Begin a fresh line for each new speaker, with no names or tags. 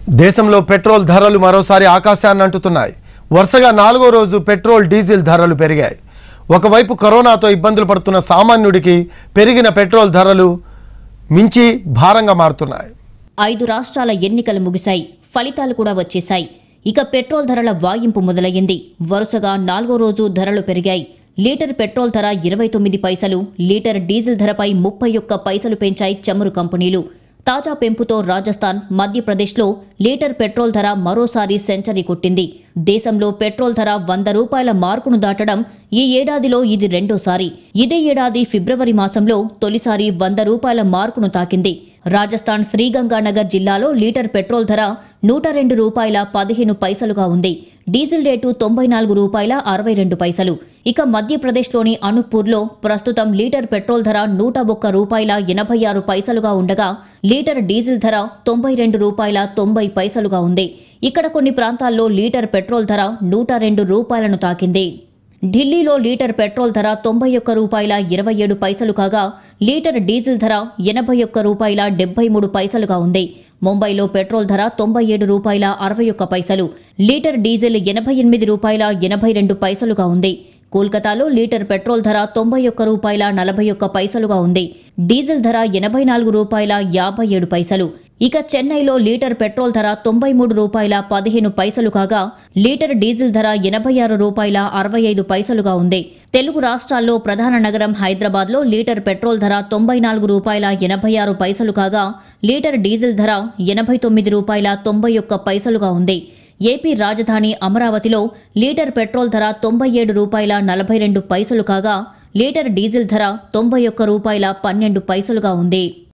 దేశంలో పెట్రోల్ ధరలు మరోసారి ఆకాశాన్ని అంటుతున్నాయి వరుసగా నాలుగో రోజు పెట్రోల్ డీజిల్ ధరలు పెరిగాయి ఒకవైపు కరోనాతో ఇబ్బందులు పడుతున్న సామాన్యుడికి పెరిగిన పెట్రోల్ ధరలు మించి భారంగా మారుతున్నాయి
ఐదు రాష్ట్రాల ఎన్నికలు ముగిశాయి ఫలితాలు కూడా వచ్చేశాయి ఇక పెట్రోల్ ధరల వాయింపు మొదలయ్యింది వరుసగా నాలుగో రోజు ధరలు పెరిగాయి లీటర్ పెట్రోల్ ధర ఇరవై తొమ్మిది పైసలు లీటర్ డీజిల్ ధరపై ముప్పై ఒక్క పైసలు పెంచాయి చమురు కంపెనీలు తాజా పెంపుతో రాజస్థాన్ మధ్యప్రదేశ్లో లీటర్ పెట్రోల్ ధర మరోసారి సెంచరీ కొట్టింది దేశంలో పెట్రోల్ ధర వంద రూపాయల మార్కును దాటడం ఈ ఏడాదిలో ఇది రెండోసారి ఇదే ఏడాది ఫిబ్రవరి మాసంలో తొలిసారి వంద రూపాయల మార్కును తాకింది రాజస్థాన్ శ్రీగంగానగర్ జిల్లాలో లీటర్ పెట్రోల్ ధర నూట రెండు రూపాయల పదిహేను పైసలుగా ఉంది డీజిల్ రేటు తొంభై నాలుగు రూపాయల అరవై రెండు పైసలు ఇక మధ్యప్రదేశ్లోని అనుప్పూర్లో ప్రస్తుతం లీటర్ పెట్రోల్ ధర నూట ఒక్క రూపాయల ఎనభై ఆరు పైసలుగా ఉండగా లీటర్ డీజిల్ ధర తొంభై రెండు రూపాయల తొంభై పైసలుగా ఉంది ఇక్కడ కొన్ని ప్రాంతాల్లో లీటర్ పెట్రోల్ ధర నూట రెండు రూపాయలను తాకింది ఢిల్లీలో లీటర్ పెట్రోల్ ధర తొంభై ఒక్క రూపాయల ఇరవై ఏడు పైసలు కాగా లీటర్ డీజిల్ ధర ఎనభై ఒక్క రూపాయల డెబ్బై మూడు పైసలుగా ఉంది ముంబైలో పెట్రోల్ ధర తొంభై ఏడు రూపాయల అరవై ఒక్క పైసలు లీటర్ డీజిల్ ఎనభై ఎనిమిది రూపాయల ఎనభై రెండు పైసలుగా ఉంది కోల్కతాలో లీటర్ పెట్రోల్ ధర తొంభై ఒక్క రూపాయల నలభై ఒక్క పైసలుగా ఉంది డీజిల్ ధర ఎనభై నాలుగు రూపాయల యాభై ఏడు పైసలు ఇక చెన్నైలో లీటర్ పెట్రోల్ ధర తొంభై మూడు రూపాయల పదిహేను పైసలు కాగా లీటర్ డీజిల్ ధర ఎనభై ఆరు రూపాయల అరవై ఐదు పైసలుగా ఉంది తెలుగు రాష్ట్రాల్లో ప్రధాన నగరం హైదరాబాద్లో లీటర్ పెట్రోల్ ధర తొంభై నాలుగు రూపాయల ఎనభై ఆరు పైసలు కాగా లీటర్ డీజిల్ ధర ఎనభై తొమ్మిది రూపాయల తొంభై ఒక్క పైసలుగా ఉంది ఏపీ రాజధాని అమరావతిలో లీటర్ పెట్రోల్ ధర తొంభై ఏడు రూపాయల నలభై రెండు పైసలు కాగా లీటర్ డీజిల్ ధర తొంభై ఒక్క రూపాయల పన్నెండు పైసలుగా ఉంది